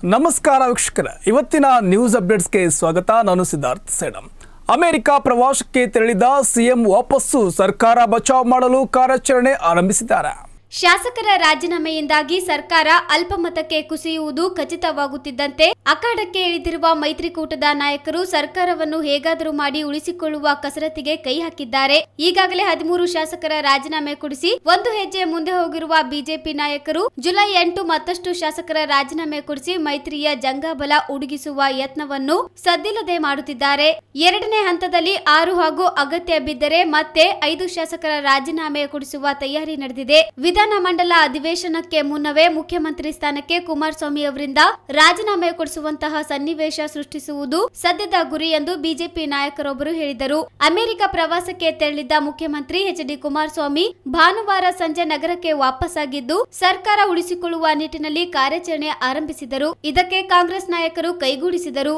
ನಮಸ್ಕಾರ ವೀಕ್ಷಕರ ಇವತ್ತಿನ ನ್ಯೂಸ್ ಅಪ್ಡೇಟ್ಸ್ಗೆ ಸ್ವಾಗತ ನಾನು ಸಿದ್ಧಾರ್ಥ್ ಸೇಡಂ ಅಮೆರಿಕ ಪ್ರವಾಸಕ್ಕೆ ತೆರಳಿದ ಸಿಎಂ ವಾಪಸ್ಸು ಸರ್ಕಾರ ಬಚಾವ್ ಮಾಡಲು ಕಾರ್ಯಾಚರಣೆ ಆರಂಭಿಸಿದ್ದಾರೆ ಶಾಸಕರ ರಾಜೀನಾಮೆಯಿಂದಾಗಿ ಸರ್ಕಾರ ಅಲ್ಪಮತಕ್ಕೆ ಕುಸಿಯುವುದು ಖಚಿತವಾಗುತ್ತಿದ್ದಂತೆ ಅಖಾಡಕ್ಕೆ ಇಳಿದಿರುವ ಮೈತ್ರಿಕೂಟದ ನಾಯಕರು ಸರ್ಕಾರವನ್ನು ಹೇಗಾದರೂ ಮಾಡಿ ಉಳಿಸಿಕೊಳ್ಳುವ ಕಸರತ್ತಿಗೆ ಕೈ ಹಾಕಿದ್ದಾರೆ ಈಗಾಗಲೇ ಹದಿಮೂರು ಶಾಸಕರ ರಾಜೀನಾಮೆ ಕೊಡಿಸಿ ಒಂದು ಹೆಜ್ಜೆ ಮುಂದೆ ಹೋಗಿರುವ ಬಿಜೆಪಿ ನಾಯಕರು ಜುಲೈ ಎಂಟು ಮತ್ತಷ್ಟು ಶಾಸಕರ ರಾಜೀನಾಮೆ ಕೊಡಿಸಿ ಮೈತ್ರಿಯ ಜಂಗಾಬಲ ಉಡುಗಿಸುವ ಯತ್ನವನ್ನು ಸದ್ದಿಲ್ಲದೆ ಮಾಡುತ್ತಿದ್ದಾರೆ ಎರಡನೇ ಹಂತದಲ್ಲಿ ಆರು ಹಾಗೂ ಅಗತ್ಯ ಬಿದ್ದರೆ ಮತ್ತೆ ಐದು ಶಾಸಕರ ರಾಜೀನಾಮೆ ಕೊಡಿಸುವ ತಯಾರಿ ನಡೆದಿದೆ ವಿಧಾನಮಂಡಲ ಅಧಿವೇಶನಕ್ಕೆ ಮುನ್ನವೇ ಮುಖ್ಯಮಂತ್ರಿ ಸ್ಥಾನಕ್ಕೆ ಕುಮಾರಸ್ವಾಮಿ ಅವರಿಂದ ರಾಜೀನಾಮೆ ಕೊಡಿಸುವಂತಹ ಸನ್ನಿವೇಶ ಸೃಷ್ಟಿಸುವುದು ಸದ್ಯದ ಗುರಿ ಎಂದು ಬಿಜೆಪಿ ನಾಯಕರೊಬ್ಬರು ಹೇಳಿದರು ಅಮೆರಿಕ ಪ್ರವಾಸಕ್ಕೆ ತೆರಳಿದ್ದ ಮುಖ್ಯಮಂತ್ರಿ ಎಚ್ ಡಿ ಕುಮಾರಸ್ವಾಮಿ ಭಾನುವಾರ ಸಂಜೆ ನಗರಕ್ಕೆ ವಾಪಸ್ಸಾಗಿದ್ದು ಸರ್ಕಾರ ಉಳಿಸಿಕೊಳ್ಳುವ ನಿಟ್ಟಿನಲ್ಲಿ ಕಾರ್ಯಾಚರಣೆ ಆರಂಭಿಸಿದರು ಇದಕ್ಕೆ ಕಾಂಗ್ರೆಸ್ ನಾಯಕರು ಕೈಗೂಡಿಸಿದರು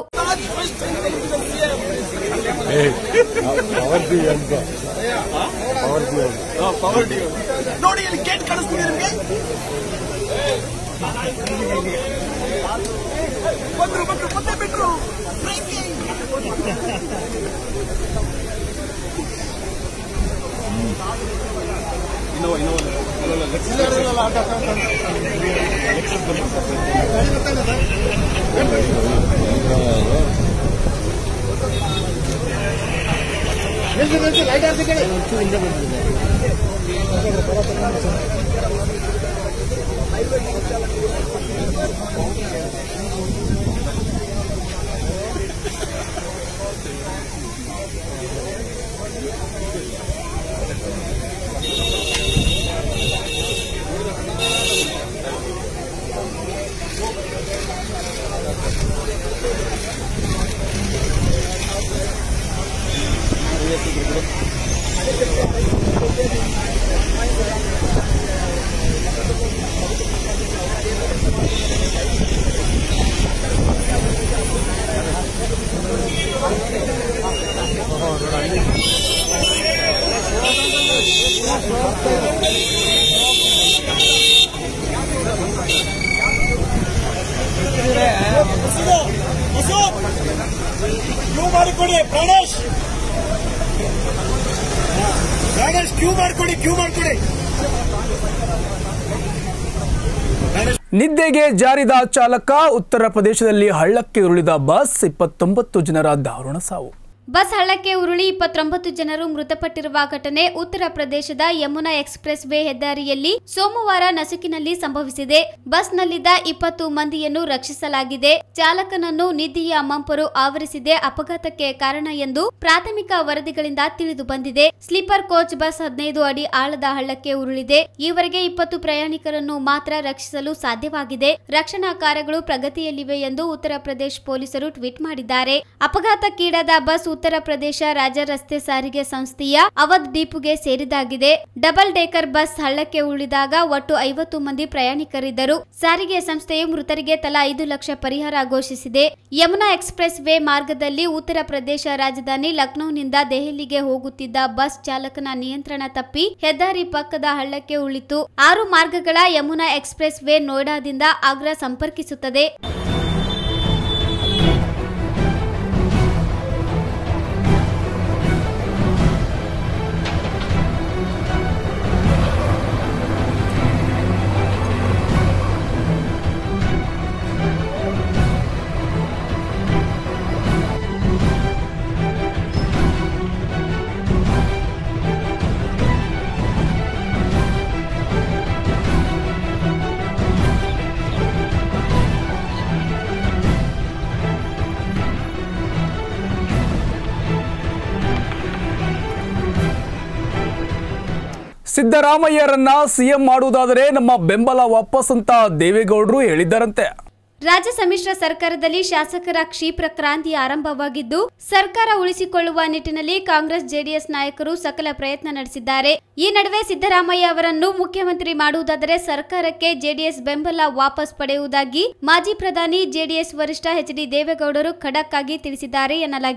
ನೋಡಿ ಇಲ್ಲಿ ಗೇಟ್ ಕಾಣಿಸ್ತಿದೆ ನಿಮಗೆ ಬಂದ್ರು ಬಂದ್ರು ಮತ್ತೆ ಬಿಟ್ರು Breaking. ಬಸ್ಸು, ಕ್ಯೂ ಮಾಡಿಕೊಡಿ ಪ್ರಾಣೇಶ್ ಪ್ರಾಣೇಶ್ ಕ್ಯೂ ಮಾಡಿಕೊಡಿ ಕ್ಯೂ ಮಾಡಿಕೊಡಿ ನಿದ್ದೆಗೆ ಜಾರಿದ ಚಾಲಕ ಉತ್ತರ ಪ್ರದೇಶದಲ್ಲಿ ಹಳ್ಳಕ್ಕೆ ಉರುಳಿದ ಬಸ್ ಇಪ್ಪತ್ತೊಂಬತ್ತು ಜನರ ದಾರುಣ ಸಾವು ಬಸ್ ಹಳ್ಳಕ್ಕೆ ಉರುಳಿ ಇಪ್ಪತ್ತೊಂಬತ್ತು ಜನರು ಮೃತಪಟ್ಟಿರುವ ಘಟನೆ ಉತ್ತರ ಪ್ರದೇಶದ ಯಮುನಾ ಎಕ್ಸ್ಪ್ರೆಸ್ ವೇ ಹೆದ್ದಾರಿಯಲ್ಲಿ ಸೋಮವಾರ ನಸುಕಿನಲ್ಲಿ ಸಂಭವಿಸಿದೆ ಬಸ್ನಲ್ಲಿದ್ದ ಇಪ್ಪತ್ತು ಮಂದಿಯನ್ನು ರಕ್ಷಿಸಲಾಗಿದೆ ಚಾಲಕನನ್ನು ನಿಧಿಯ ಮಂಪರು ಆವರಿಸಿದೆ ಅಪಘಾತಕ್ಕೆ ಕಾರಣ ಎಂದು ಪ್ರಾಥಮಿಕ ವರದಿಗಳಿಂದ ತಿಳಿದು ಬಂದಿದೆ ಸ್ಲೀಪರ್ ಕೋಚ್ ಬಸ್ ಹದಿನೈದು ಅಡಿ ಆಳದ ಹಳ್ಳಕ್ಕೆ ಉರುಳಿದೆ ಈವರೆಗೆ ಇಪ್ಪತ್ತು ಪ್ರಯಾಣಿಕರನ್ನು ಮಾತ್ರ ರಕ್ಷಿಸಲು ಸಾಧ್ಯವಾಗಿದೆ ರಕ್ಷಣಾ ಕಾರ್ಯಗಳು ಪ್ರಗತಿಯಲ್ಲಿವೆ ಎಂದು ಉತ್ತರ ಪ್ರದೇಶ ಪೊಲೀಸರು ಟ್ವೀಟ್ ಮಾಡಿದ್ದಾರೆ ಅಪಘಾತಕ್ಕೀಡಾದ ಬಸ್ ಉತ್ತರ ಪ್ರದೇಶ ರಾಜ್ಯ ರಸ್ತೆ ಸಾರಿಗೆ ಸಂಸ್ಥೆಯ ಅವಧ್ ಡಿಪುಗೆ ಸೇರಿದಾಗಿದೆ ಡಬಲ್ ಡೇಕರ್ ಬಸ್ ಹಳ್ಳಕ್ಕೆ ಉರುಳಿದಾಗ ಒಟ್ಟು ಐವತ್ತು ಮಂದಿ ಪ್ರಯಾಣಿಕರಿದ್ದರು ಸಾರಿಗೆ ಸಂಸ್ಥೆಯು ಮೃತರಿಗೆ ತಲಾ ಐದು ಲಕ್ಷ ಪರಿಹಾರ ಘೋಷಿಸಿದೆ ಯಮುನಾ ಎಕ್ಸ್ಪ್ರೆಸ್ ವೇ ಮಾರ್ಗದಲ್ಲಿ ಉತ್ತರ ಪ್ರದೇಶ ರಾಜಧಾನಿ ಲಕ್ನೋನಿಂದ ದೆಹಲಿಗೆ ಹೋಗುತ್ತಿದ್ದ ಬಸ್ ಚಾಲಕನ ನಿಯಂತ್ರಣ ತಪ್ಪಿ ಹೆದ್ದಾರಿ ಪಕ್ಕದ ಹಳ್ಳಕ್ಕೆ ಉಳಿತು ಆರು ಮಾರ್ಗಗಳ ಯಮುನಾ ಎಕ್ಸ್ಪ್ರೆಸ್ ವೇ ನೋಯ್ಡಾದಿಂದ ಆಗ್ರಾ ಸಂಪರ್ಕಿಸುತ್ತದೆ ಸಿದ್ದರಾಮಯ್ಯರನ್ನ ಸಿಎಂ ಮಾಡುವುದಾದರೆ ನಮ್ಮ ಬೆಂಬಲ ವಾಪಸ್ ಅಂತ ದೇವೇಗೌಡರು ಹೇಳಿದ್ದಾರಂತೆ ರಾಜ್ಯ ಸಮ್ಮಿಶ್ರ ಸರ್ಕಾರದಲ್ಲಿ ಶಾಸಕರ ಕ್ಷಿಪ್ರ ಕ್ರಾಂತಿ ಆರಂಭವಾಗಿದ್ದು ಸರ್ಕಾರ ಉಳಿಸಿಕೊಳ್ಳುವ ನಿಟ್ಟಿನಲ್ಲಿ ಕಾಂಗ್ರೆಸ್ ಜೆಡಿಎಸ್ ನಾಯಕರು ಸಕಲ ಪ್ರಯತ್ನ ನಡೆಸಿದ್ದಾರೆ ಈ ನಡುವೆ ಸಿದ್ದರಾಮಯ್ಯ ಅವರನ್ನು ಮುಖ್ಯಮಂತ್ರಿ ಮಾಡುವುದಾದರೆ ಸರ್ಕಾರಕ್ಕೆ ಜೆಡಿಎಸ್ ಬೆಂಬಲ ವಾಪಸ್ ಪಡೆಯುವುದಾಗಿ ಮಾಜಿ ಪ್ರಧಾನಿ ಜೆಡಿಎಸ್ ವರಿಷ್ಠ ಎಚ್ ಡಿ ದೇವೇಗೌಡರು ಖಡಕ್ ಆಗಿ ತಿಳಿಸಿದ್ದಾರೆ ಎನ್ನಲಾಗಿದೆ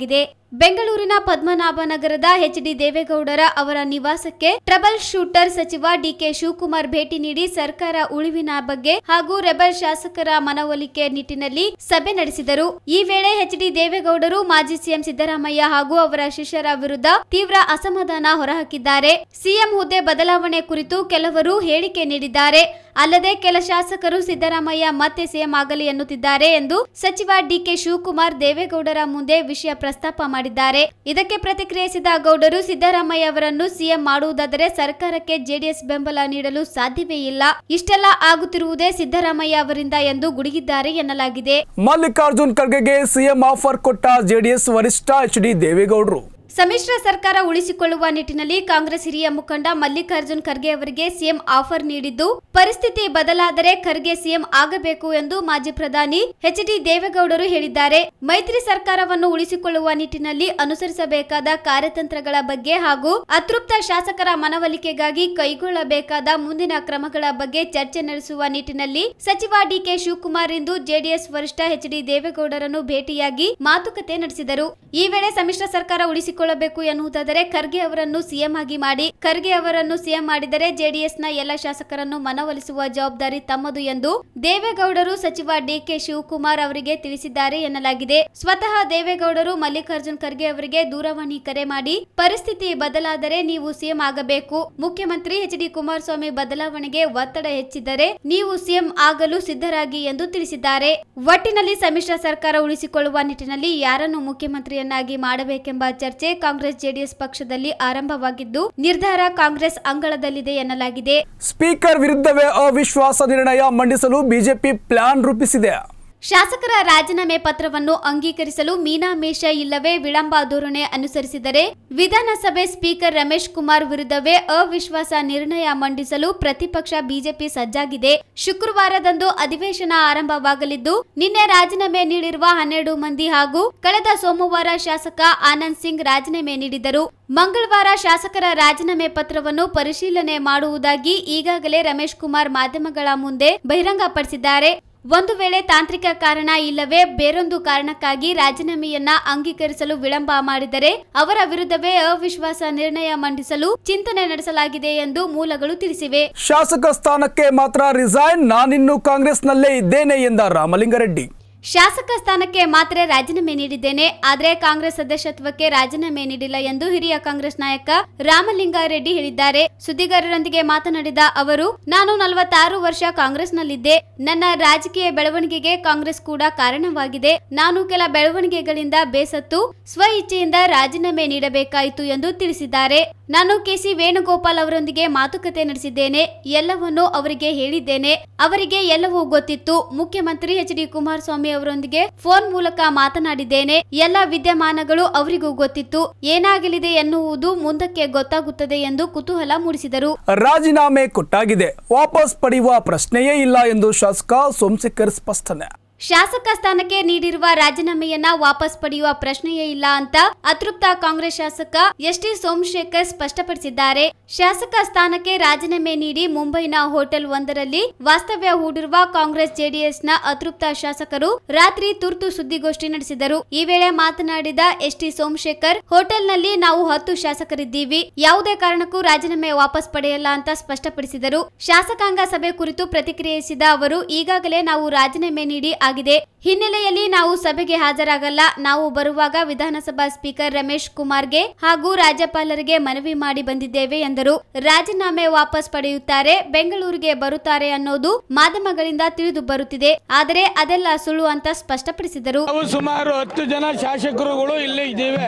ಬೆಂಗಳೂರಿನ ಪದ್ಮನಾಭನಗರದ ಎಚ್ ಡಿ ದೇವೇಗೌಡರ ಅವರ ನಿವಾಸಕ್ಕೆ ಟ್ರಬಲ್ ಶೂಟರ್ ಸಚಿವ ಡಿಕೆ ಶಿವಕುಮಾರ್ ಭೇಟಿ ನೀಡಿ ಸರ್ಕಾರ ಉಳಿವಿನ ಬಗ್ಗೆ ಹಾಗೂ ರೆಬಲ್ ಶಾಸಕರ ಮನವೊಲಿಕೆ ನಿಟ್ಟಿನಲ್ಲಿ ಸಭೆ ನಡೆಸಿದರು ಈ ವೇಳೆ ಎಚ್ ಡಿ ದೇವೇಗೌಡರು ಮಾಜಿ ಸಿಎಂ ಸಿದ್ದರಾಮಯ್ಯ ಹಾಗೂ ಅವರ ಶಿಷ್ಯರ ವಿರುದ್ಧ ತೀವ್ರ ಅಸಮಾಧಾನ ಹೊರಹಾಕಿದ್ದಾರೆ ಸಿಎಂ ಹುದ್ದೆ ಬದಲಾವಣೆ ಕುರಿತು ಕೆಲವರು ಹೇಳಿಕೆ ನೀಡಿದ್ದಾರೆ ಅಲ್ಲದೆ ಕೆಲ ಶಾಸಕರು ಸಿದ್ದರಾಮಯ್ಯ ಮತ್ತೆ ಸಿಎಂ ಆಗಲಿ ಎನ್ನುತ್ತಿದ್ದಾರೆ ಎಂದು ಸಚಿವ ಡಿಕೆ ಶಿವಕುಮಾರ್ ದೇವೇಗೌಡರ ಮುಂದೆ ವಿಷಯ ಪ್ರಸ್ತಾಪ ಮಾಡಿದ್ದಾರೆ ಇದಕ್ಕೆ ಪ್ರತಿಕ್ರಿಯಿಸಿದ ಗೌಡರು ಸಿದ್ದರಾಮಯ್ಯ ಅವರನ್ನು ಸಿಎಂ ಮಾಡುವುದಾದರೆ ಸರ್ಕಾರಕ್ಕೆ ಜೆಡಿಎಸ್ ಬೆಂಬಲ ನೀಡಲು ಸಾಧ್ಯವೇ ಇಲ್ಲ ಇಷ್ಟೆಲ್ಲ ಆಗುತ್ತಿರುವುದೇ ಸಿದ್ದರಾಮಯ್ಯ ಅವರಿಂದ ಎಂದು ಗುಡುಗಿದ್ದಾರೆ ಎನ್ನಲಾಗಿದೆ ಮಲ್ಲಿಕಾರ್ಜುನ್ ಖರ್ಗೆಗೆ ಸಿಎಂ ಆಫರ್ ಕೊಟ್ಟ ಜೆಡಿಎಸ್ ವರಿಷ್ಠ ಎಚ್ ಡಿ ದೇವೇಗೌಡರು ಸಮ್ಮಿಶ್ರ ಸರ್ಕಾರ ಉಳಿಸಿಕೊಳ್ಳುವ ನಿಟ್ಟಿನಲ್ಲಿ ಕಾಂಗ್ರೆಸ್ ಹಿರಿಯ ಮುಖಂಡ ಮಲ್ಲಿಕಾರ್ಜುನ್ ಖರ್ಗೆ ಅವರಿಗೆ ಸಿಎಂ ಆಫರ್ ನೀಡಿದ್ದು ಪರಿಸ್ಥಿತಿ ಬದಲಾದರೆ ಖರ್ಗೆ ಸಿಎಂ ಆಗಬೇಕು ಎಂದು ಮಾಜಿ ಪ್ರಧಾನಿ ಎಚ್ ಡಿ ದೇವೇಗೌಡರು ಹೇಳಿದ್ದಾರೆ ಮೈತ್ರಿ ಸರ್ಕಾರವನ್ನು ಉಳಿಸಿಕೊಳ್ಳುವ ನಿಟ್ಟಿನಲ್ಲಿ ಅನುಸರಿಸಬೇಕಾದ ಕಾರ್ಯತಂತ್ರಗಳ ಬಗ್ಗೆ ಹಾಗೂ ಅತೃಪ್ತ ಶಾಸಕರ ಮನವೊಲಿಕೆಗಾಗಿ ಕೈಗೊಳ್ಳಬೇಕಾದ ಮುಂದಿನ ಕ್ರಮಗಳ ಬಗ್ಗೆ ಚರ್ಚೆ ನಡೆಸುವ ನಿಟ್ಟಿನಲ್ಲಿ ಸಚಿವ ಡಿಕೆ ಶಿವಕುಮಾರ್ ಇಂದು ಜೆಡಿಎಸ್ ವರಿಷ್ಠ ಎಚ್ ಡಿ ದೇವೇಗೌಡರನ್ನು ಭೇಟಿಯಾಗಿ ಮಾತುಕತೆ ನಡೆಸಿದರು ಈ ವೇಳೆ ಸಮ್ಮಿಶ್ರ ಸರ್ಕಾರ ಉಳಿಸಿಕೊಳ್ಳಬೇಕು ಎನ್ನುವುದಾದರೆ ಖರ್ಗೆ ಅವರನ್ನು ಸಿಎಂ ಆಗಿ ಮಾಡಿ ಖರ್ಗೆ ಅವರನ್ನು ಸಿಎಂ ಮಾಡಿದರೆ ಜೆಡಿಎಸ್ನ ಎಲ್ಲ ಶಾಸಕರನ್ನು ಮನವೊಲಿಸುವ ಜವಾಬ್ದಾರಿ ತಮ್ಮದು ಎಂದು ದೇವೇಗೌಡರು ಸಚಿವ ಡಿಕೆ ಶಿವಕುಮಾರ್ ಅವರಿಗೆ ತಿಳಿಸಿದ್ದಾರೆ ಎನ್ನಲಾಗಿದೆ ಸ್ವತಃ ದೇವೇಗೌಡರು ಮಲ್ಲಿಕಾರ್ಜುನ್ ಖರ್ಗೆ ಅವರಿಗೆ ದೂರವಾಣಿ ಕರೆ ಮಾಡಿ ಪರಿಸ್ಥಿತಿ ಬದಲಾದರೆ ನೀವು ಸಿಎಂ ಆಗಬೇಕು ಮುಖ್ಯಮಂತ್ರಿ ಎಚ್ ಡಿ ಕುಮಾರಸ್ವಾಮಿ ಬದಲಾವಣೆಗೆ ಒತ್ತಡ ಹೆಚ್ಚಿದ್ದರೆ ನೀವು ಸಿಎಂ ಆಗಲು ಸಿದ್ಧರಾಗಿ ಎಂದು ತಿಳಿಸಿದ್ದಾರೆ ಒಟ್ಟಿನಲ್ಲಿ ಸಮ್ಮಿಶ್ರ ಸರ್ಕಾರ ಉಳಿಸಿಕೊಳ್ಳುವ ನಿಟ್ಟಿನಲ್ಲಿ ಯಾರನ್ನು ಮುಖ್ಯಮಂತ್ರಿಯನ್ನಾಗಿ ಮಾಡಬೇಕೆಂಬ ಚರ್ಚೆ ಕಾಂಗ್ರೆಸ್ ಜೆಡಿಎಸ್ ಪಕ್ಷದಲ್ಲಿ ಆರಂಭವಾಗಿದ್ದು ನಿರ್ಧಾರ ಕಾಂಗ್ರೆಸ್ ಅಂಗಳದಲ್ಲಿದೆ ಎನ್ನಲಾಗಿದೆ ಸ್ಪೀಕರ್ ವಿರುದ್ಧವೇ ಅವಿಶ್ವಾಸ ನಿರ್ಣಯ ಮಂಡಿಸಲು ಬಿಜೆಪಿ ಪ್ಲಾನ್ ರೂಪಿಸಿದೆ ಶಾಸಕರ ರಾಜೀನಾಮೆ ಪತ್ರವನ್ನು ಅಂಗೀಕರಿಸಲು ಮೀನಾಮೇಷ ಇಲ್ಲವೇ ವಿಳಂಬ ಧೋರಣೆ ಅನುಸರಿಸಿದರೆ ವಿಧಾನಸಭೆ ಸ್ಪೀಕರ್ ರಮೇಶ್ ಕುಮಾರ್ ವಿರುದ್ಧವೇ ಅವಿಶ್ವಾಸ ನಿರ್ಣಯ ಮಂಡಿಸಲು ಪ್ರತಿಪಕ್ಷ ಬಿಜೆಪಿ ಸಜ್ಜಾಗಿದೆ ಶುಕ್ರವಾರದಂದು ಅಧಿವೇಶನ ಆರಂಭವಾಗಲಿದ್ದು ನಿನ್ನೆ ರಾಜೀನಾಮೆ ನೀಡಿರುವ ಹನ್ನೆರಡು ಮಂದಿ ಹಾಗೂ ಕಳೆದ ಸೋಮವಾರ ಶಾಸಕ ಆನಂದ್ ಸಿಂಗ್ ರಾಜೀನಾಮೆ ನೀಡಿದರು ಮಂಗಳವಾರ ಶಾಸಕರ ರಾಜೀನಾಮೆ ಪತ್ರವನ್ನು ಪರಿಶೀಲನೆ ಮಾಡುವುದಾಗಿ ಈಗಾಗಲೇ ರಮೇಶ್ ಕುಮಾರ್ ಮಾಧ್ಯಮಗಳ ಮುಂದೆ ಬಹಿರಂಗಪಡಿಸಿದ್ದಾರೆ ಒಂದು ವೇಳೆ ತಾಂತ್ರಿಕ ಕಾರಣ ಇಲ್ಲವೇ ಬೇರೊಂದು ಕಾರಣಕ್ಕಾಗಿ ರಾಜೀನಾಮೆಯನ್ನ ಅಂಗೀಕರಿಸಲು ವಿಳಂಬ ಮಾಡಿದರೆ ಅವರ ವಿರುದ್ಧವೇ ಅವಿಶ್ವಾಸ ನಿರ್ಣಯ ಮಂಡಿಸಲು ಚಿಂತನೆ ನಡೆಸಲಾಗಿದೆ ಎಂದು ಮೂಲಗಳು ತಿಳಿಸಿವೆ ಶಾಸಕ ಸ್ಥಾನಕ್ಕೆ ಮಾತ್ರ ರಿಸೈನ್ ನಾನಿನ್ನು ಕಾಂಗ್ರೆಸ್ನಲ್ಲೇ ಇದ್ದೇನೆ ಎಂದ ರಾಮಲಿಂಗಾರೆಡ್ಡಿ ಶಾಸಕ ಸ್ಥಾನಕ್ಕೆ ಮಾತ್ರ ರಾಜೀನಾಮೆ ನೀಡಿದ್ದೇನೆ ಆದರೆ ಕಾಂಗ್ರೆಸ್ ಸದಸ್ಯತ್ವಕ್ಕೆ ರಾಜೀನಾಮೆ ನೀಡಿಲ್ಲ ಎಂದು ಹಿರಿಯ ಕಾಂಗ್ರೆಸ್ ನಾಯಕ ರಾಮಲಿಂಗಾರೆಡ್ಡಿ ಹೇಳಿದ್ದಾರೆ ಸುದ್ದಿಗಾರರೊಂದಿಗೆ ಮಾತನಾಡಿದ ಅವರು ನಾನು ನಲವತ್ತಾರು ವರ್ಷ ಕಾಂಗ್ರೆಸ್ನಲ್ಲಿದ್ದೆ ನನ್ನ ರಾಜಕೀಯ ಬೆಳವಣಿಗೆಗೆ ಕಾಂಗ್ರೆಸ್ ಕೂಡ ಕಾರಣವಾಗಿದೆ ನಾನು ಕೆಲ ಬೆಳವಣಿಗೆಗಳಿಂದ ಬೇಸತ್ತು ಸ್ವ ಇಚ್ಛೆಯಿಂದ ರಾಜೀನಾಮೆ ನೀಡಬೇಕಾಯಿತು ಎಂದು ತಿಳಿಸಿದ್ದಾರೆ ನಾನು ಕೆಸಿ ವೇಣುಗೋಪಾಲ್ ಅವರೊಂದಿಗೆ ಮಾತುಕತೆ ನಡೆಸಿದ್ದೇನೆ ಎಲ್ಲವನ್ನೂ ಅವರಿಗೆ ಹೇಳಿದ್ದೇನೆ ಅವರಿಗೆ ಎಲ್ಲವೂ ಗೊತ್ತಿತ್ತು ಮುಖ್ಯಮಂತ್ರಿ ಎಚ್ ಡಿ ಕುಮಾರಸ್ವಾಮಿ ಅವರೊಂದಿಗೆ ಫೋನ್ ಮೂಲಕ ಮಾತನಾಡಿದ್ದೇನೆ ಎಲ್ಲ ವಿದ್ಯಮಾನಗಳು ಅವರಿಗೂ ಗೊತ್ತಿತ್ತು ಏನಾಗಲಿದೆ ಎನ್ನುವುದು ಮುಂದಕ್ಕೆ ಗೊತ್ತಾಗುತ್ತದೆ ಎಂದು ಕುತೂಹಲ ಮೂಡಿಸಿದರು ರಾಜೀನಾಮೆ ಕೊಟ್ಟಾಗಿದೆ ವಾಪಸ್ ಪಡೆಯುವ ಪ್ರಶ್ನೆಯೇ ಇಲ್ಲ ಎಂದು ಶಾಸಕ ಸೋಮಶೇಖರ್ ಸ್ಪಷ್ಟನೆ ಶಾಸಕ ಸ್ಥಾನಕ್ಕೆ ನೀಡಿರುವ ರಾಜೀನಾಮೆಯನ್ನ ವಾಪಸ್ ಪಡೆಯುವ ಪ್ರಶ್ನೆಯೇ ಇಲ್ಲ ಅಂತ ಅತೃಪ್ತ ಕಾಂಗ್ರೆಸ್ ಶಾಸಕ ಎಸ್ ಟಿ ಸೋಮಶೇಖರ್ ಸ್ಪಷ್ಟಪಡಿಸಿದ್ದಾರೆ ಶಾಸಕ ಸ್ಥಾನಕ್ಕೆ ರಾಜೀನಾಮೆ ನೀಡಿ ಮುಂಬೈನ ಹೋಟೆಲ್ ಒಂದರಲ್ಲಿ ವಾಸ್ತವ್ಯ ಹೂಡಿರುವ ಕಾಂಗ್ರೆಸ್ ಜೆಡಿಎಸ್ನ ಅತೃಪ್ತ ಶಾಸಕರು ರಾತ್ರಿ ತುರ್ತು ಸುದ್ದಿಗೋಷ್ಠಿ ನಡೆಸಿದರು ಈ ವೇಳೆ ಮಾತನಾಡಿದ ಎಸ್ ಟಿ ಸೋಮಶೇಖರ್ ಹೋಟೆಲ್ನಲ್ಲಿ ನಾವು ಹತ್ತು ಶಾಸಕರಿದ್ದೀವಿ ಯಾವುದೇ ಕಾರಣಕ್ಕೂ ರಾಜೀನಾಮೆ ವಾಪಸ್ ಪಡೆಯಲ್ಲ ಅಂತ ಸ್ಪಷ್ಟಪಡಿಸಿದರು ಶಾಸಕಾಂಗ ಸಭೆ ಕುರಿತು ಪ್ರತಿಕ್ರಿಯಿಸಿದ ಅವರು ಈಗಾಗಲೇ ನಾವು ರಾಜೀನಾಮೆ ನೀಡಿ ಆಗಿದೆ ಹಿನ್ನೆಲೆಯಲ್ಲಿ ನಾವು ಸಭೆಗೆ ಹಾಜರಾಗಲ್ಲ ನಾವು ಬರುವಾಗ ವಿಧಾನಸಭಾ ಸ್ಪೀಕರ್ ರಮೇಶ್ ಕುಮಾರ್ಗೆ ಹಾಗೂ ರಾಜ್ಯಪಾಲರಿಗೆ ಮನವಿ ಮಾಡಿ ಬಂದಿದ್ದೇವೆ ಎಂದರು ರಾಜೀನಾಮೆ ವಾಪಸ್ ಪಡೆಯುತ್ತಾರೆ ಬೆಂಗಳೂರಿಗೆ ಬರುತ್ತಾರೆ ಅನ್ನೋದು ಮಾಧ್ಯಮಗಳಿಂದ ತಿಳಿದು ಬರುತ್ತಿದೆ ಆದರೆ ಅದೆಲ್ಲ ಸುಳ್ಳು ಅಂತ ಸ್ಪಷ್ಟಪಡಿಸಿದರು ನಾವು ಸುಮಾರು ಹತ್ತು ಜನ ಶಾಸಕರುಗಳು ಇಲ್ಲೇ ಇದ್ದೇವೆ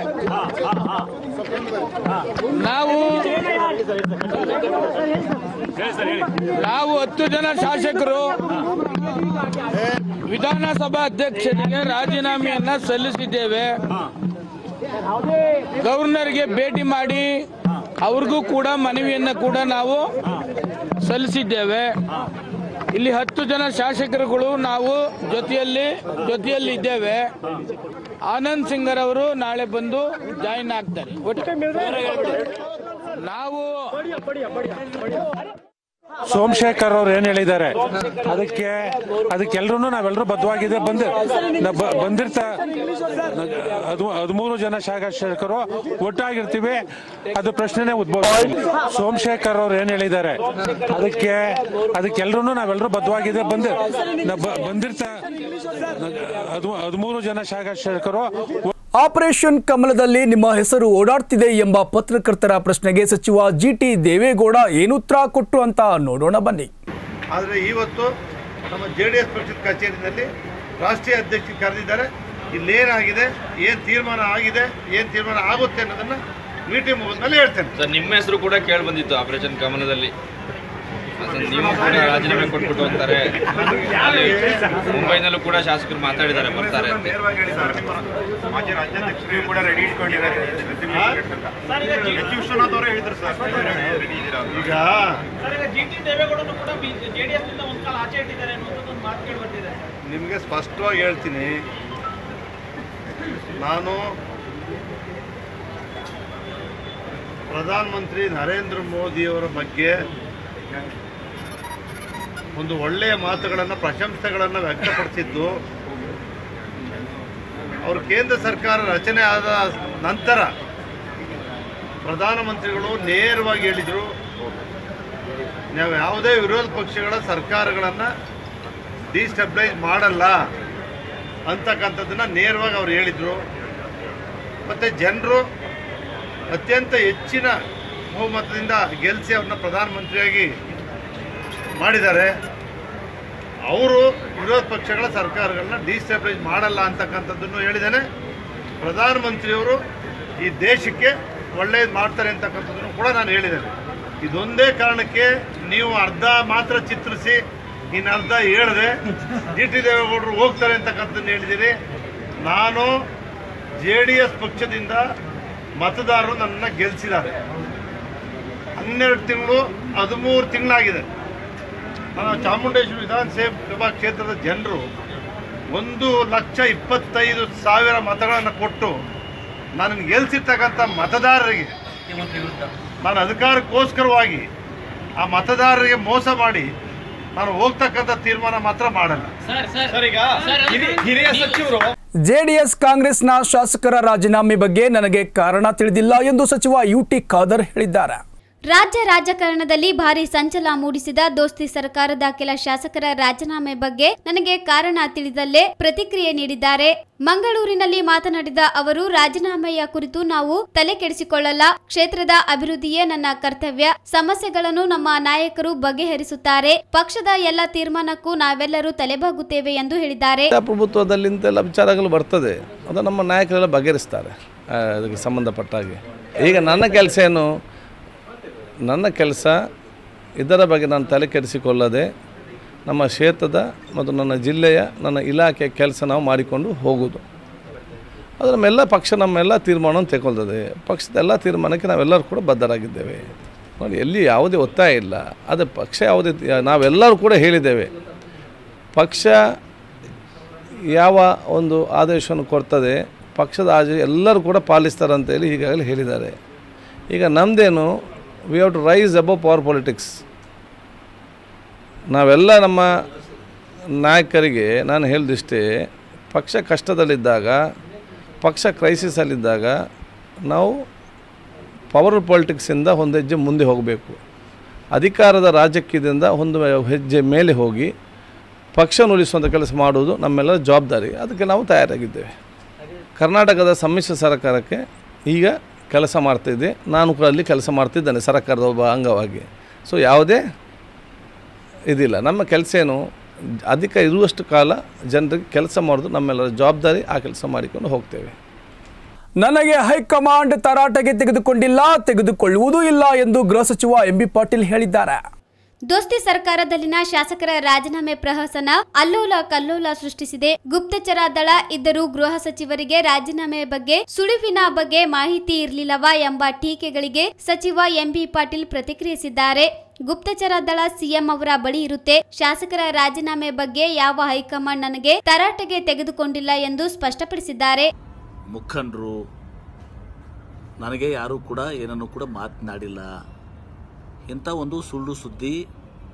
ನಾವು ನಾವು ಹತ್ತು ಜನ ಶಾಸಕರು ವಿಧಾನಸಭಾ ಅಧ್ಯಕ್ಷರಿಗೆ ರಾಜೀನಾಮೆಯನ್ನ ಸಲ್ಲಿಸಿದ್ದೇವೆ ಗವರ್ನರ್ಗೆ ಭೇಟಿ ಮಾಡಿ ಅವ್ರಿಗೂ ಕೂಡ ಮನವಿಯನ್ನ ಕೂಡ ನಾವು ಸಲ್ಲಿಸಿದ್ದೇವೆ ಇಲ್ಲಿ ಹತ್ತು ಜನ ಶಾಸಕರುಗಳು ನಾವು ಜೊತೆಯಲ್ಲಿ ಜೊತೆಯಲ್ಲಿ ಇದ್ದೇವೆ ಆನಂದ್ ಸಿಂಗರ್ ಅವರು ನಾಳೆ ಬಂದು ಜಾಯಿನ್ ಆಗ್ತಾರೆ ಒಟ್ಟು ನಾವು ಸೋಮಶೇಖರ್ ಅವ್ರು ಏನ್ ಹೇಳಿದ್ದಾರೆ ಅದಕ್ಕೆ ಅದಕ್ಕೆಲ್ರೂ ನಾವೆಲ್ಲರೂ ಬದ್ಧವಾಗಿದೆ ಬಂದ ನ- ಬ- ಬಂದಿರ್ತ ಅದು ಹದಿಮೂರು ಜನ ಶಾಸಕರು ಒಟ್ಟಾಗಿರ್ತೀವಿ ಅದು ಪ್ರಶ್ನೆನೇ ಉದ್ಭವ ಸೋಮಶೇಖರ್ ಅವ್ರು ಏನ್ ಹೇಳಿದ್ದಾರೆ ಅದಕ್ಕೆ ಅದಕ್ಕೆಲ್ರೂ ನಾವೆಲ್ಲರೂ ಬದ್ಧವಾಗಿದೆ ಬಂದ ನ- ಬ- ಬಂದಿರ್ತ ಅದು ಹದಿಮೂರು ಜನ ಶಾಸಕರು ಆಪರೇಷನ್ ಕಮಲದಲ್ಲಿ ನಿಮ್ಮ ಹೆಸರು ಓಡಾಡ್ತಿದೆ ಎಂಬ ಪತ್ರಕರ್ತರ ಪ್ರಶ್ನೆಗೆ ಸಚಿವ ಜಿಟಿ ದೇವೇಗೌಡ ಏನು ಉತ್ತರ ಕೊಟ್ಟರು ಅಂತ ನೋಡೋಣ ಬನ್ನಿ ಆದರೆ ಇವತ್ತು ನಮ್ಮ ಜೆ ಡಿ ಎಸ್ ಪಕ್ಷದ ಕಚೇರಿನಲ್ಲಿ ರಾಷ್ಟ್ರೀಯ ಅಧ್ಯಕ್ಷರು ಕರೆದಿದ್ದಾರೆ ಇಲ್ಲೇನಾಗಿದೆ ಏನು ತೀರ್ಮಾನ ಆಗಿದೆ ಏನು ತೀರ್ಮಾನ ಆಗುತ್ತೆ ಅನ್ನೋದನ್ನು ಮೀಟಿಂಗ್ ಮುಗಿದ್ಮೇಲೆ ಹೇಳ್ತೇನೆ ಸರ್ ನಿಮ್ಮ ಹೆಸರು ಕೂಡ ಕೇಳಿ ಬಂದಿತ್ತು ಆಪರೇಷನ್ ಕಮಲದಲ್ಲಿ ಸರ್, ನೀವು ಕೂಡ ರಾಜೀನಾಮೆ ಕೊಟ್ಬಿಟ್ಟು ಹೋಗ್ತಾರೆ ಅಲ್ಲಿ ಮುಂಬೈನಲ್ಲೂ ಕೂಡ ಶಾಸಕರು ಮಾತಾಡಿದ್ದಾರೆ ಬರ್ತಾರೆ ಅಂತ ನೇರವಾಗಿ ಹೇಳಿದ್ದಾರೆ ಮಾಜಿ ರಾಜ್ಯಾಧ್ಯಕ್ಷರು ಕೂಡ ರೆಡಿ ಇಟ್ಕೊಂಡಿದ್ದಾರೆ ವಿಶ್ವನಾಥ್ ಅವರೇ ಹೇಳಿದ್ರು ಸರ್ ಈಗ ನಿಮಗೆ ಸ್ಪಷ್ಟವಾಗಿ ಹೇಳ್ತೀನಿ ನಾನು ಪ್ರಧಾನಮಂತ್ರಿ ನರೇಂದ್ರ ಮೋದಿಯವರ ಬಗ್ಗೆ ಒಂದು ಒಳ್ಳೆಯ ಮಾತುಗಳನ್ನು ಪ್ರಶಂಸೆಗಳನ್ನು ವ್ಯಕ್ತಪಡಿಸಿದ್ದು ಅವರು ಕೇಂದ್ರ ಸರ್ಕಾರ ರಚನೆ ಆದ ನಂತರ ಪ್ರಧಾನಮಂತ್ರಿಗಳು ನೇರವಾಗಿ ಹೇಳಿದರು ನಾವು ಯಾವುದೇ ವಿರೋಧ ಪಕ್ಷಗಳ ಸರ್ಕಾರಗಳನ್ನು ಡಿಸ್ಟೆಬ್ಲೈಸ್ ಮಾಡಲ್ಲ ಅಂತಕ್ಕಂಥದ್ದನ್ನು ನೇರವಾಗಿ ಅವ್ರು ಹೇಳಿದರು ಮತ್ತು ಜನರು ಅತ್ಯಂತ ಹೆಚ್ಚಿನ ಬಹುಮತದಿಂದ ಗೆಲ್ಲಿಸಿ ಅವ್ರನ್ನ ಪ್ರಧಾನಮಂತ್ರಿಯಾಗಿ ಮಾಡಿದ್ದಾರೆ ಅವರು ವಿರೋಧ ಪಕ್ಷಗಳ ಸರ್ಕಾರಗಳನ್ನ ಡಿಸ್ಟೆಬ್ಲೈಸ್ ಮಾಡಲ್ಲ ಅಂತಕ್ಕಂಥದ್ದನ್ನು ಹೇಳಿದ್ದೇನೆ ಪ್ರಧಾನಮಂತ್ರಿಯವರು ಈ ದೇಶಕ್ಕೆ ಒಳ್ಳೇದು ಮಾಡ್ತಾರೆ ಅಂತಕ್ಕಂಥದ್ದನ್ನು ಕೂಡ ನಾನು ಹೇಳಿದ್ದೇನೆ ಇದೊಂದೇ ಕಾರಣಕ್ಕೆ ನೀವು ಅರ್ಧ ಮಾತ್ರ ಚಿತ್ರಿಸಿ ಇನ್ನು ಅರ್ಧ ಹೇಳಿದೆ ಜಿ ಟಿ ದೇವೇಗೌಡರು ಹೋಗ್ತಾರೆ ಅಂತಕ್ಕಂಥದ್ದನ್ನು ಹೇಳಿದ್ದೀರಿ ನಾನು ಜೆ ಡಿ ಎಸ್ ಪಕ್ಷದಿಂದ ಮತದಾರರು ನನ್ನನ್ನು ಗೆಲ್ಲಿಸಿದ್ದಾರೆ ಹನ್ನೆರಡು ತಿಂಗಳು ಹದಿಮೂರು ತಿಂಗಳಾಗಿದೆ ನಾನು ಚಾಮುಂಡೇಶ್ವರಿ ವಿಧಾನಸಭಾ ಕ್ಷೇತ್ರದ ಜನರು ಒಂದು ಲಕ್ಷ ಇಪ್ಪತ್ತೈದು ಸಾವಿರ ಮತಗಳನ್ನು ಕೊಟ್ಟು ನಾನು ಗೆಲ್ಸಿರ್ತಕ್ಕಂಥ ಮತದಾರರಿಗೆ ನಾನು ಅಧಿಕಾರಕ್ಕೋಸ್ಕರವಾಗಿ ಆ ಮತದಾರರಿಗೆ ಮೋಸ ಮಾಡಿ ನಾನು ಹೋಗ್ತಕ್ಕಂಥ ತೀರ್ಮಾನ ಮಾತ್ರ ಮಾಡಲ್ಲ ಜೆಡಿಎಸ್ ಕಾಂಗ್ರೆಸ್ನ ಶಾಸಕರ ರಾಜೀನಾಮೆ ಬಗ್ಗೆ ನನಗೆ ಕಾರಣ ತಿಳಿದಿಲ್ಲ ಎಂದು ಸಚಿವ ಯುಟಿ ಖಾದರ್ ಹೇಳಿದ್ದಾರೆ ರಾಜ್ಯ ರಾಜಕಾರಣದಲ್ಲಿ ಭಾರಿ ಸಂಚಲ ಮೂಡಿಸಿದ ದೋಸ್ತಿ ಸರ್ಕಾರದ ಕೆಲ ಶಾಸಕರ ರಾಜೀನಾಮೆ ಬಗ್ಗೆ ನನಗೆ ಕಾರಣ ತಿಳಿದಲ್ಲೇ ಪ್ರತಿಕ್ರಿಯೆ ನೀಡಿದ್ದಾರೆ ಮಂಗಳೂರಿನಲ್ಲಿ ಮಾತನಾಡಿದ ಅವರು ರಾಜೀನಾಮೆಯ ಕುರಿತು ನಾವು ತಲೆ ಕೆಡಿಸಿಕೊಳ್ಳಲ್ಲ ಕ್ಷೇತ್ರದ ಅಭಿವೃದ್ಧಿಯೇ ನನ್ನ ಕರ್ತವ್ಯ ಸಮಸ್ಯೆಗಳನ್ನು ನಮ್ಮ ನಾಯಕರು ಬಗೆಹರಿಸುತ್ತಾರೆ ಪಕ್ಷದ ಎಲ್ಲ ತೀರ್ಮಾನಕ್ಕೂ ನಾವೆಲ್ಲರೂ ತಲೆಬಾಗುತ್ತೇವೆ ಎಂದು ಹೇಳಿದ್ದಾರೆ ಪ್ರಭುತ್ವದಲ್ಲಿ ಇಂತೆಲ್ಲ ವಿಚಾರಗಳು ಬರ್ತದೆ ಅದು ನಮ್ಮ ನಾಯಕರೆಲ್ಲ ಬಗೆಹರಿಸ್ತಾರೆ ಆ, ಅದಕ್ಕೆ ಸಂಬಂಧಪಟ್ಟ ಹಾಗೆ ಈಗ ನನ್ನ ಕೆಲಸ ಏನು ನನ್ನ ಕೆಲಸ ಇದರ ಬಗ್ಗೆ ನಾನು ತಲೆ ಕೆಡಿಸಿಕೊಳ್ಳದೆ ನಮ್ಮ ಕ್ಷೇತ್ರದ ಮತ್ತು ನನ್ನ ಜಿಲ್ಲೆಯ ನನ್ನ ಇಲಾಖೆಯ ಕೆಲಸ ನಾವು ಮಾಡಿಕೊಂಡು ಹೋಗೋದು ಅದು ನಮ್ಮೆಲ್ಲ ಪಕ್ಷ ನಮ್ಮೆಲ್ಲ ತೀರ್ಮಾನವನ್ನು ತೆಗೊಳ್ತದೆ ಪಕ್ಷದ ಎಲ್ಲ ತೀರ್ಮಾನಕ್ಕೆ ನಾವೆಲ್ಲರೂ ಕೂಡ ಬದ್ಧರಾಗಿದ್ದೇವೆ ನೋಡಿ ಎಲ್ಲಿ ಯಾವುದೇ ಒತ್ತಾಯ ಇಲ್ಲ ಅದು ಪಕ್ಷ ಯಾವುದೇ ನಾವೆಲ್ಲರೂ ಕೂಡ ಹೇಳಿದ್ದೇವೆ ಪಕ್ಷ ಯಾವ ಒಂದು ಆದೇಶವನ್ನು ಕೊಡ್ತದೆ ಪಕ್ಷದ ಆದೇಶ ಎಲ್ಲರೂ ಕೂಡ ಪಾಲಿಸ್ತಾರೆ ಅಂತೇಳಿ ಈಗಾಗಲೇ ಹೇಳಿದ್ದಾರೆ ಈಗ ನಮ್ಮದೇನು we have to rise above power politics ನಾವೆಲ್ಲ ನಮ್ಮ ನಾಯಕರಿಗೆ ನಾನು ಹೇಳಿದಿಷ್ಟೇ ಪಕ್ಷ ಕಷ್ಟದಲ್ಲಿದ್ದಾಗ ಪಕ್ಷ ಕ್ರೈಸಿಸಲ್ಲಿದ್ದಾಗ ನಾವು ಪವರ್ ಪೊಲಿಟಿಕ್ಸಿಂದ ಒಂದು ಹೆಜ್ಜೆ ಮುಂದೆ ಹೋಗಬೇಕು ಅಧಿಕಾರದ ರಾಜಕೀಯದಿಂದ ಒಂದು ಹೆಜ್ಜೆ ಮೇಲೆ ಹೋಗಿ ಪಕ್ಷ ಉಳಿಸುವಂಥ ಕೆಲಸ ಮಾಡುವುದು ನಮ್ಮೆಲ್ಲರ ಜವಾಬ್ದಾರಿ ಅದಕ್ಕೆ ನಾವು ತಯಾರಾಗಿದ್ದೇವೆ ಕರ್ನಾಟಕದ ಸಮ್ಮಿಶ್ರ ಸರ್ಕಾರಕ್ಕೆ ಈಗ ಕೆಲಸ ಮಾಡ್ತಿದ್ದೆ ನಾನು ಕೂಡ ಅಲ್ಲಿ ಕೆಲಸ ಮಾಡ್ತಿದ್ದೇನೆ ಸರ್ಕಾರದ ಒಬ್ಬ ಅಂಗವಾಗಿ ಸೊ ಯಾವುದೇ ಇದಿಲ್ಲ ನಮ್ಮ ಕೆಲಸ ಏನು ಅಧಿಕ ಇರುವಷ್ಟು ಕಾಲ ಜನರಿಗೆ ಕೆಲಸ ಮಾಡೋದು ನಮ್ಮೆಲ್ಲರ ಜವಾಬ್ದಾರಿ ಆ ಕೆಲಸ ಮಾಡಿಕೊಂಡು ಹೋಗ್ತೇವೆ ನನಗೆ ಹೈಕಮಾಂಡ್ ತರಾಟೆಗೆ ತೆಗೆದುಕೊಂಡಿಲ್ಲ ತೆಗೆದುಕೊಳ್ಳುವುದೂ ಇಲ್ಲ ಎಂದು ಗೃಹ ಸಚಿವ ಎಂಬಿ ಪಾಟೀಲ್ ಹೇಳಿದ್ದಾರೆ ದೋಸ್ತಿ ಸರ್ಕಾರದಲ್ಲಿನ ಶಾಸಕರ ರಾಜೀನಾಮೆ ಪ್ರಹಸನ ಅಲ್ಲೋಲ ಕಲ್ಲೋಲ ಸೃಷ್ಟಿಸಿದೆ ಗುಪ್ತಚರ ದಳ ಇದ್ದರೂ ಗೃಹ ಸಚಿವರಿಗೆ ರಾಜೀನಾಮೆ ಬಗ್ಗೆ ಸುಳಿವಿನ ಬಗ್ಗೆ ಮಾಹಿತಿ ಇರಲಿಲ್ಲವಾ ಎಂಬ ಟೀಕೆಗಳಿಗೆ ಸಚಿವ ಎಂಬಿ ಪಾಟೀಲ್ ಪ್ರತಿಕ್ರಿಯಿಸಿದ್ದಾರೆ ಗುಪ್ತಚರ ದಳ ಸಿಎಂ ಅವರ ಬಳಿ ಇರುತ್ತೆ ಶಾಸಕರ ರಾಜೀನಾಮೆ ಬಗ್ಗೆ ಯಾವ ಹೈಕಮಾಂಡ್ ನನಗೆ ತರಾಟೆಗೆ ತೆಗೆದುಕೊಂಡಿಲ್ಲ ಎಂದು ಸ್ಪಷ್ಟಪಡಿಸಿದ್ದಾರೆ ಮುಖಂಡರು ನನಗೆ ಯಾರೂ ಕೂಡ ಏನನ್ನು ಕೂಡ ಮಾತನಾಡಿಲ್ಲ ಇಂಥ ಒಂದು ಸುಳ್ಳು ಸುದ್ದಿ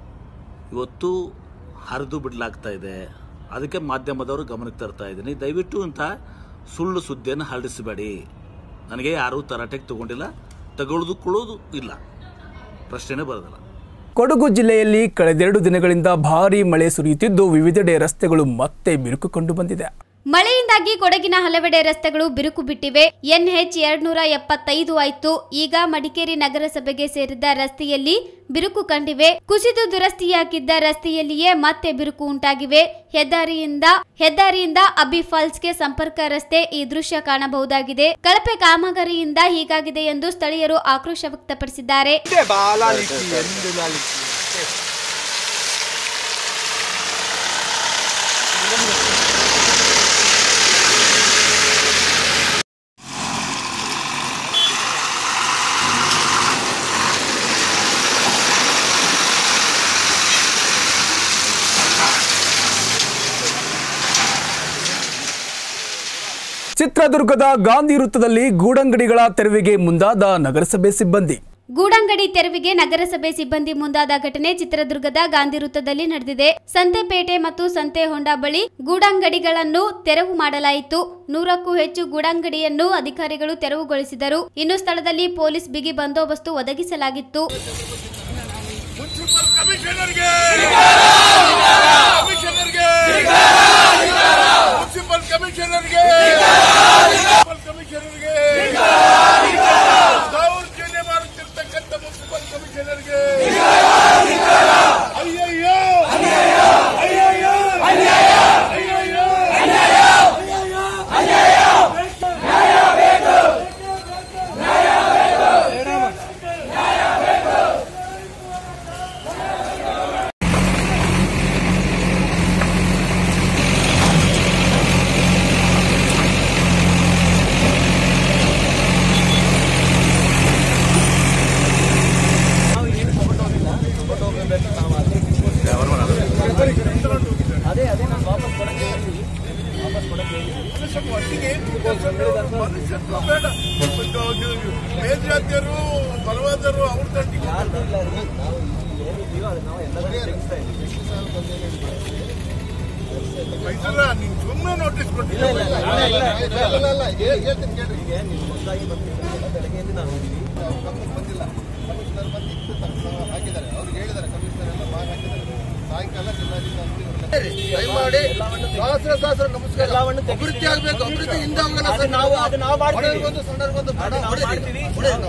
ಇವತ್ತು ಹರಿದು ಬಿಡಲಾಗ್ತಾ ಇದೆ ಅದಕ್ಕೆ ಮಾಧ್ಯಮದವರು ಗಮನಕ್ಕೆ ತರ್ತಾ ಇದ್ದೀನಿ ದಯವಿಟ್ಟು ಇಂಥ ಸುಳ್ಳು ಸುದ್ದಿಯನ್ನು ಹರಡಿಸಬೇಡಿ ನನಗೆ ಯಾರೂ ತರಾಟೆಗೆ ತಗೊಂಡಿಲ್ಲ ತಗೊಳ್ಳೋದು ಕೊಡೋದು ಇಲ್ಲ ಪ್ರಶ್ನೆನೇ ಬರೋದಿಲ್ಲ ಕೊಡಗು ಜಿಲ್ಲೆಯಲ್ಲಿ ಕಳೆದೆರಡು ದಿನಗಳಿಂದ ಭಾರೀ ಮಳೆ ಸುರಿಯುತ್ತಿದ್ದು ವಿವಿಧೆಡೆ ರಸ್ತೆಗಳು ಮತ್ತೆ ಬಿರುಕು ಕಂಡು ಬಂದಿದೆ ಮಳೆಯಿಂದಾಗಿ ಕೊಡಗಿನ ಹಲವೆಡೆ ರಸ್ತೆಗಳು ಬಿರುಕು ಬಿಟ್ಟಿವೆ ಎನ್ಎಚ್ ಎರಡ್ನೂರ ಎಪ್ಪತ್ತೈದು ಆಯ್ತು ಈಗ ಮಡಿಕೇರಿ ನಗರಸಭೆಗೆ ಸೇರಿದ ರಸ್ತೆಯಲ್ಲಿ ಬಿರುಕು ಕಂಡಿವೆ ಕುಸಿದು ದುರಸ್ತಿಯಾಗಿದ್ದ ರಸ್ತೆಯಲ್ಲಿಯೇ ಮತ್ತೆ ಬಿರುಕು ಉಂಟಾಗಿವೆ ಹೆದ್ದಾರಿಯಿಂದ ಹೆದ್ದಾರಿಯಿಂದ ಅಬಿ ಫಾಲ್ಸ್ಗೆ ಸಂಪರ್ಕ ರಸ್ತೆ ಈ ದೃಶ್ಯ ಕಾಣಬಹುದಾಗಿದೆ ಕಳಪೆ ಕಾಮಗಾರಿಯಿಂದ ಹೀಗಾಗಿದೆ ಎಂದು ಸ್ಥಳೀಯರು ಆಕ್ರೋಶ ವ್ಯಕ್ತಪಡಿಸಿದ್ದಾರೆ ಚಿತ್ರದುರ್ಗದ ಗಾಂಧಿ ವೃತ್ತದಲ್ಲಿ ಗೂಡಂಗಡಿಗಳ ತೆರವಿಗೆ ಮುಂದಾದ ನಗರಸಭೆ ಸಿಬ್ಬಂದಿ ಗೂಡಂಗಡಿ ತೆರವಿಗೆ ನಗರಸಭೆ ಸಿಬ್ಬಂದಿ ಮುಂದಾದ ಘಟನೆ ಚಿತ್ರದುರ್ಗದ ಗಾಂಧಿ ವೃತ್ತದಲ್ಲಿ ನಡೆದಿದೆ ಸಂತೆಪೇಟೆ ಮತ್ತು ಸಂತೆ ಹೊಂಡ ಬಳಿ ಗೂಡಂಗಡಿಗಳನ್ನು ತೆರವು ಮಾಡಲಾಯಿತು ನೂರಕ್ಕೂ ಹೆಚ್ಚು ಗೂಡಂಗಡಿಯನ್ನು ಅಧಿಕಾರಿಗಳು ತೆರವುಗೊಳಿಸಿದರು ಇನ್ನು ಸ್ಥಳದಲ್ಲಿ ಪೊಲೀಸ್ ಬಿಗಿ ಬಂದೋಬಸ್ತು ಒದಗಿಸಲಾಗಿತ್ತು ಮುನ್ಸಿಪಲ್ ಕಮಿಷನರ್ಗೆ ಕಮಿಷನರ್ಗೆ ಮುನ್ಸಿಪಲ್ ಕಮಿಷನರ್ಗೆ ಮುನ್ಸಿಪಲ್ ಕಮಿಷನರ್ಗೆ ದೌರ್ಜನ್ಯ ಮಾಡುತ್ತಿರ್ತಕ್ಕಂಥ ಮುನ್ಸಿಪಲ್ ಕಮಿಷನರ್ಗೆ ಅಯ್ಯಯ್ಯೋ ಅಯ್ಯಯ್ಯೋ ಅಯ್ಯಯ್ಯೋ ಒಟ್ಟಿಗೆ ಮನುಷ್ಯತ್ವ ಬೇಡ ಮೇಲ್ಜಾತಿಯರು ಬಲವಾದರು ಅವ್ರ ತಂಡಿಗೆ ಮೈಸೂರ ನೀವು ಸುಮ್ಮನೆ ನೋಟಿಸ್ ದಯಮಾಡಿ ಸಹಸ್ರ ಸಹಸ್ರ ನಮಸ್ಕಾರ ಅಭಿವೃದ್ಧಿ ಆಗಬೇಕು ಅಭಿವೃದ್ಧಿ ಹಿಂದೆ ಹೋಗಲ್ಲ ಸರ್ ನಾವು ಅದು ನಾವು ಮಾಡ್ತೀವಿ ಒಂದು ಸಂದರ್ಭ ಒಂದು ಬಡ ಹೊಡಿತೀವಿ.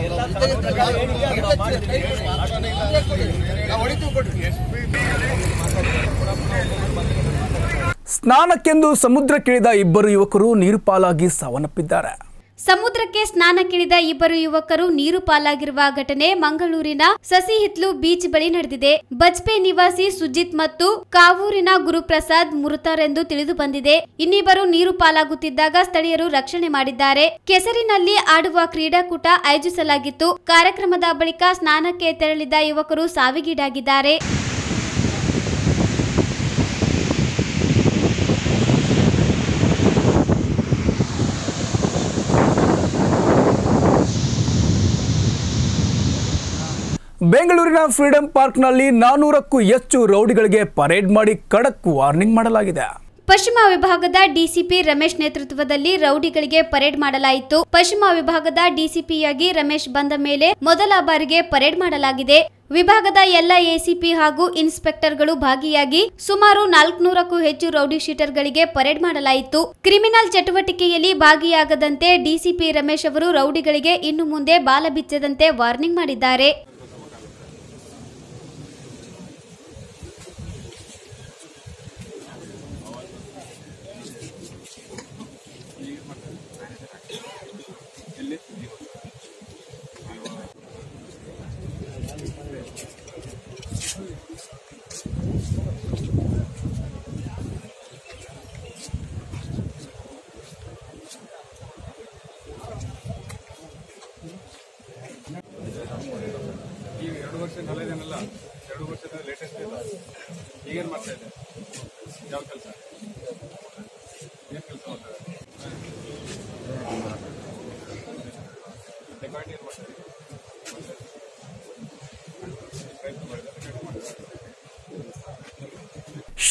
ನಾವು ಹೊಡಿತೀವಿ ಕೊಡ್ರಿ ಸ್ನಾನಕ್ಕೆಂದು ಸಮುದ್ರಕ್ಕಿಳಿದ ಇಬ್ಬರು ಯುವಕರು ನೀರು ಪಾಲಾಗಿ ಸಾವನ್ನಪ್ಪಿದ್ದಾರೆ ಸಮುದ್ರಕ್ಕೆ ಸ್ನಾನಕ್ಕಿಳಿದ ಇಬ್ಬರು ಯುವಕರು ನೀರು ಪಾಲಾಗಿರುವ ಘಟನೆ ಮಂಗಳೂರಿನ ಸಸಿಹಿತ್ಲು ಬೀಚ್ ಬಳಿ ನಡೆದಿದೆ ಬಜ್ಪೆ ನಿವಾಸಿ ಸುಜಿತ್ ಮತ್ತು ಕಾವೂರಿನ ಗುರುಪ್ರಸಾದ್ ಮೃತರೆಂದು ತಿಳಿದು ಬಂದಿದೆ ಇನ್ನಿಬ್ಬರು ನೀರು ಪಾಲಾಗುತ್ತಿದ್ದಾಗ ಸ್ಥಳೀಯರು ರಕ್ಷಣೆ ಮಾಡಿದ್ದಾರೆ ಕೆಸರಿನಲ್ಲಿ ಆಡುವ ಕ್ರೀಡಾಕೂಟ ಆಯೋಜಿಸಲಾಗಿತ್ತು ಕಾರ್ಯಕ್ರಮದ ಬಳಿಕ ಸ್ನಾನಕ್ಕೆ ತೆರಳಿದ ಯುವಕರು ಸಾವಿಗೀಡಾಗಿದ್ದಾರೆ ಬೆಂಗಳೂರಿನ ಫ್ರೀಡಂ ಪಾರ್ಕ್ನಲ್ಲಿ ನಾನೂರಕ್ಕೂ ಹೆಚ್ಚು ರೌಡಿಗಳಿಗೆ ಪರೇಡ್ ಮಾಡಿ ಖಡಕ್ ವಾರ್ನಿಂಗ್ ಮಾಡಲಾಗಿದೆ ಪಶ್ಚಿಮ ವಿಭಾಗದ ಡಿಸಿಪಿ ರಮೇಶ್ ನೇತೃತ್ವದಲ್ಲಿ ರೌಡಿಗಳಿಗೆ ಪರೇಡ್ ಮಾಡಲಾಯಿತು ಪಶ್ಚಿಮ ವಿಭಾಗದ ಡಿಸಿಪಿಯಾಗಿ ರಮೇಶ್ ಬಂದ ಮೇಲೆ ಮೊದಲ ಬಾರಿಗೆ ಪರೇಡ್ ಮಾಡಲಾಗಿದೆ ವಿಭಾಗದ ಎಲ್ಲ ಎಸಿಪಿ ಹಾಗೂ ಇನ್ಸ್ಪೆಕ್ಟರ್ಗಳು ಭಾಗಿಯಾಗಿ ಸುಮಾರು ನಾಲ್ಕುನೂರಕ್ಕೂ ಹೆಚ್ಚು ರೌಡಿ ಶೀಟರ್ಗಳಿಗೆ ಪರೇಡ್ ಮಾಡಲಾಯಿತು ಕ್ರಿಮಿನಲ್ ಚಟುವಟಿಕೆಯಲ್ಲಿ ಭಾಗಿಯಾಗದಂತೆ ಡಿಸಿಪಿ ರಮೇಶ್ ಅವರು ರೌಡಿಗಳಿಗೆ ಇನ್ನು ಮುಂದೆ ಬಾಲ ಬಿಚ್ಚದಂತೆ ವಾರ್ನಿಂಗ್ ಮಾಡಿದ್ದಾರೆ ಎರಡು ವರ್ಷ ಹಳೆದೇನಲ್ಲ ಎರಡು ವರ್ಷದ ಲೇಟೆಸ್ಟ್ ಇಲ್ಲ ಈಗೇನು ಮಾಡ್ತಾ ಇದೆ ಯಾವ ಕೆಲಸ ಏನು ಕೆಲಸ ಮಾಡ್ತಾರೆ ರೆಕಾರ್ಡ್ ಏನು ಮಾಡ್ತಾರೆ ಪ್ರಯತ್ನ ಮಾಡಿದ್ರೆ ರೆಕಾರ್ಡ್ ಮಾಡ್ತಾರೆ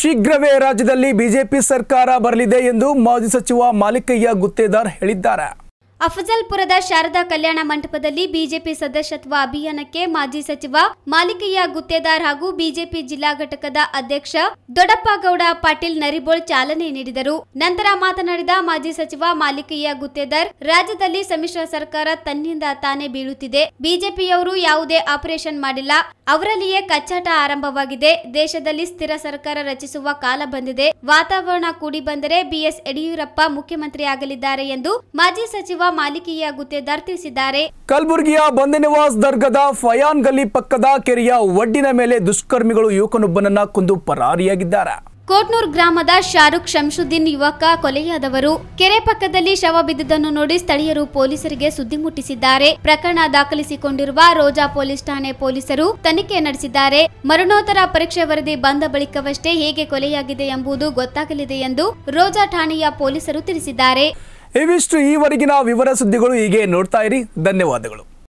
ಶೀಘ್ರವೇ ರಾಜ್ಯದಲ್ಲಿ ಬಿಜೆಪಿ ಸರ್ಕಾರ ಬರಲಿದೆ ಎಂದು ಮಾಜಿ ಸಚಿವ ಮಾಲಿಕಯ್ಯ ಗುತ್ತೇದಾರ್ ಹೇಳಿದ್ದಾರೆ ಅಫಜಲ್ಪುರದ ಶಾರದಾ ಕಲ್ಯಾಣ ಮಂಟಪದಲ್ಲಿ ಬಿಜೆಪಿ ಸದಸ್ಯತ್ವ ಅಭಿಯಾನಕ್ಕೆ ಮಾಜಿ ಸಚಿವ ಮಾಲಿಕಯ್ಯ ಗುತ್ತೇದಾರ್ ಹಾಗೂ ಬಿಜೆಪಿ ಜಿಲ್ಲಾ ಘಟಕದ ಅಧ್ಯಕ್ಷ ದೊಡ್ಡಪ್ಪಗೌಡ ಪಾಟೀಲ್ ನರಿಬೋಳ್ ಚಾಲನೆ ನೀಡಿದರು ನಂತರ ಮಾತನಾಡಿದ ಮಾಜಿ ಸಚಿವ ಮಾಲಿಕಯ್ಯ ಗುತ್ತೇದಾರ್ ರಾಜ್ಯದಲ್ಲಿ ಸಮ್ಮಿಶ್ರ ಸರ್ಕಾರ ತನ್ನಿಂದ ತಾನೇ ಬೀಳುತ್ತಿದೆ ಬಿಜೆಪಿಯವರು ಯಾವುದೇ ಆಪರೇಷನ್ ಮಾಡಿಲ್ಲ ಅವರಲ್ಲಿಯೇ ಕಚ್ಚಾಟ ಆರಂಭವಾಗಿದೆ ದೇಶದಲ್ಲಿ ಸ್ಥಿರ ಸರ್ಕಾರ ರಚಿಸುವ ಕಾಲ ಬಂದಿದೆ ವಾತಾವರಣ ಕೂಡಿ ಬಂದರೆ ಬಿಎಸ್ ಯಡಿಯೂರಪ್ಪ ಮುಖ್ಯಮಂತ್ರಿ ಆಗಲಿದ್ದಾರೆ ಎಂದು ಮಾಜಿ ಸಚಿವ ಮಾಲಿಕೀಯ ಗುತ್ತೇದಾರ್ ತಿಳಿಸಿದ್ದಾರೆ ಕಲಬುರಗಿಯ ಬಂದೆನಿವಾಸ್ ದರ್ಗದ ಫಯಾನ್ ಗಲ್ಲಿ ಪಕ್ಕದ ಕೆರೆಯ ಒಡ್ಡಿನ ಮೇಲೆ ದುಷ್ಕರ್ಮಿಗಳು ಯುವಕನೊಬ್ಬನನ್ನ ಕೊಂದು ಪರಾರಿಯಾಗಿದ್ದಾರೆ ಕೋಟ್ನೂರ್ ಗ್ರಾಮದ ಶಾರುಖ್ ಶಂಶುದ್ದೀನ್ ಯುವಕ ಕೊಲೆಯಾದವರು ಕೆರೆ ಪಕ್ಕದಲ್ಲಿ ಶವ ಬಿದ್ದುದನ್ನು ನೋಡಿ ಸ್ಥಳೀಯರು ಪೊಲೀಸರಿಗೆ ಸುದ್ದಿ ಮುಟ್ಟಿಸಿದ್ದಾರೆ ಪ್ರಕರಣ ದಾಖಲಿಸಿಕೊಂಡಿರುವ ರೋಜಾ ಪೊಲೀಸ್ ಠಾಣೆ ಪೊಲೀಸರು ತನಿಖೆ ನಡೆಸಿದ್ದಾರೆ ಮರಣೋತ್ತರ ಪರೀಕ್ಷೆ ವರದಿ ಬಂದ ಬಳಿಕವಷ್ಟೇ ಹೇಗೆ ಕೊಲೆಯಾಗಿದೆ ಎಂಬುದು ಗೊತ್ತಾಗಲಿದೆ ಎಂದು ರೋಜಾ ಠಾಣೆಯ ಪೊಲೀಸರು ತಿಳಿಸಿದ್ದಾರೆ ಇವಿಷ್ಟು ಈವರೆಗಿನ ವಿವರ ಸುದ್ದಿಗಳು ಹೀಗೆ ನೋಡ್ತಾ ಇರಿ ಧನ್ಯವಾದಗಳು